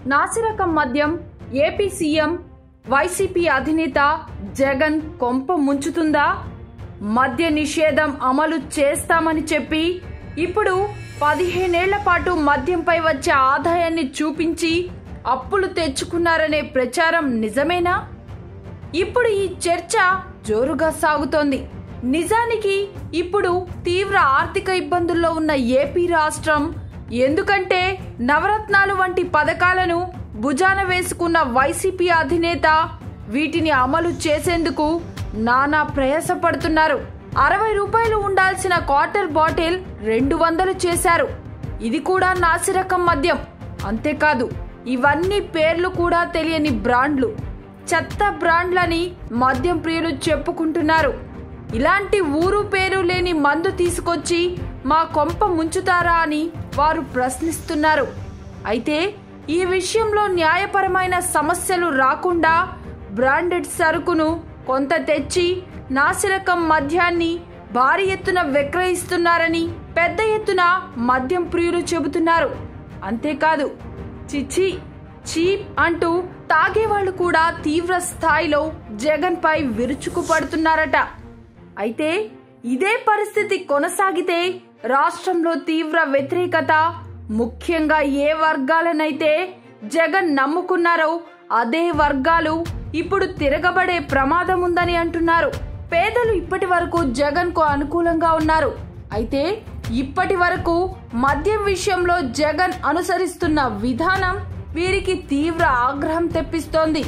నాసిరకం మద్యం AP CM YCP అధినేత జగన్ కొంప ముంచుతుందా మద్య నిషేధం అమలు చేస్తామని చెప్పి ఇప్పుడు పదిహేనేళ్ల పాటు మద్యంపై వచ్చే ఆదాయాన్ని చూపించి అప్పులు తెచ్చుకున్నారనే ప్రచారం నిజమేనా ఇప్పుడు ఈ చర్చ జోరుగా సాగుతోంది నిజానికి ఇప్పుడు తీవ్ర ఆర్థిక ఇబ్బందుల్లో ఉన్న ఏపీ రాష్ట్రం ఎందుకంటే నవరత్నాలు వంటి పథకాలను భుజాన వేసుకున్న వైసీపీ అధినేత వీటిని అమలు చేసేందుకు నానా ప్రయాసపడుతున్నారు అరవై రూపాయలు ఉండాల్సిన క్వార్టర్ బాటిల్ రెండు వందలు చేశారు ఇది కూడా నాసిరకం మద్యం అంతేకాదు ఇవన్నీ పేర్లు కూడా తెలియని బ్రాండ్లు చెత్త బ్రాండ్లని మద్యం ప్రియులు చెప్పుకుంటున్నారు ఇలాంటి ఊరు పేరు లేని మందు తీసుకొచ్చి మా కొంప ముంచుతారా అని వారు ప్రశ్నిస్తున్నారు అయితే ఈ విషయంలో న్యాయపరమైన సమస్యలు రాకుండా బ్రాండెడ్ సరుకును కొంత తెచ్చి నాసిరకం మద్యాన్ని భారీ ఎత్తున విక్రయిస్తున్నారని పెద్ద ఎత్తున మద్యం ప్రియులు చెబుతున్నారు అంతేకాదు చిచి చీప్ అంటూ తాగేవాళ్లు కూడా తీవ్ర స్థాయిలో జగన్ పై విరుచుకుపడుతున్నారట అయితే ఇదే పరిస్థితి కొనసాగితే రాష్ట్రంలో తీవ్ర వ్యతిరేకత ముఖ్యంగా ఏ వర్గాలనైతే జగన్ నమ్ముకున్నారో అదే వర్గాలు ఇప్పుడు తిరగబడే ప్రమాదం ఉందని అంటున్నారు పేదలు ఇప్పటి వరకు జగన్ కు అనుకూలంగా ఉన్నారు అయితే ఇప్పటి వరకు మద్యం విషయంలో జగన్ అనుసరిస్తున్న విధానం వీరికి తీవ్ర ఆగ్రహం తెప్పిస్తోంది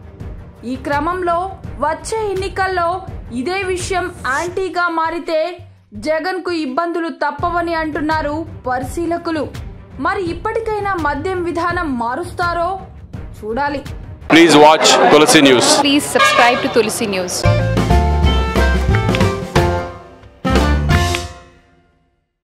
ఈ క్రమంలో వచ్చే ఎన్నికల్లో ఇదే విషయం యాంటీగా మారితే జగన్ కు ఇబ్బందులు తప్పవని అంటున్నారు పరిశీలకులు మరి ఇప్పటికైనా మద్యం విధానం మారుస్తారో చూడాలి Please watch Tulsi News. Please subscribe to Tulsi News.